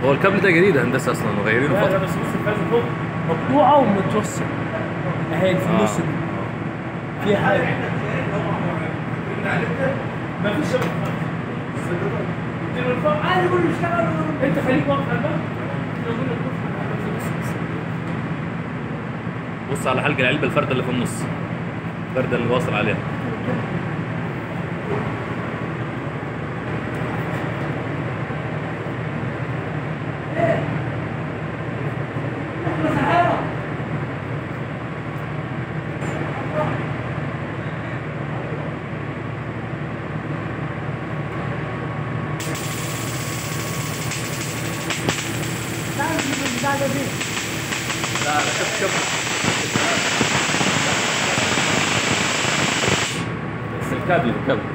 هو الكابل ده جديد هندسه اصلا مغيرينه لا لا فتره بس بص الفازه فوق مقطوعه ومتوصل اهي اللي في النص دي في حاجه ما فيش شبكه خالص التليفون عادي كله يشتغل انت خليك واقف على الباب أنا أقول لك بص على الباب. بص على حلق العلبه الفرده اللي في النص الفرده اللي واصل عليها لا لا شوف شوف بس الكابل الكابل